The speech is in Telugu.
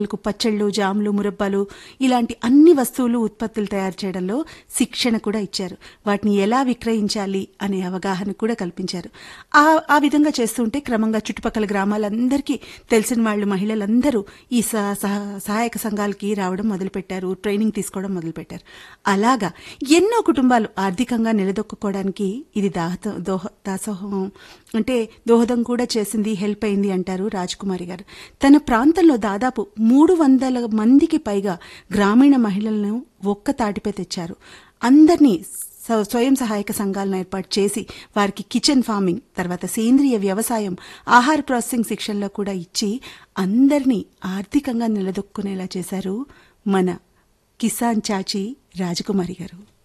కు పచ్చళ్ళు జాములు మురబ్బాలు ఇలాంటి అన్ని వస్తువులు ఉత్పత్తులు తయారు చేయడంలో శిక్షణ కూడా ఇచ్చారు వాటిని ఎలా విక్రయించాలి అనే అవగాహన కూడా కల్పించారు ఆ ఆ విధంగా చేస్తుంటే క్రమంగా చుట్టుపక్కల గ్రామాలందరికీ తెలిసిన వాళ్ళు మహిళలందరూ ఈ సహ- సహ- సహాయక సంఘాలకి రావడం మొదలుపెట్టారు ట్రైనింగ్ తీసుకోవడం మొదలుపెట్టారు అలాగా ఎన్నో కుటుంబాలు ఆర్థికంగా నిలదొక్కుకోవడానికి ఇది దాహత దోహ దాసోహం అంటే దోహదం కూడా చేసింది హెల్ప్ అయింది అంటారు రాజ్కుమారి గారు తన ప్రాంతంలో దాదాపు మూడు వందల మందికి పైగా గ్రామీణ మహిళలను ఒక్క తాటిపై తెచ్చారు అందరినీ స్వ- స్వయం సహాయక సంఘాలను ఏర్పాటు చేసి వారికి కిచెన్ ఫార్మింగ్ తర్వాత సేంద్రియ వ్యవసాయం ఆహార ప్రాసెసింగ్ శిక్షణలో కూడా ఇచ్చి అందరినీ ఆర్థికంగా నిలదొక్కునేలా చేశారు మన కిసాన్ చాచి రాజకుమారి గారు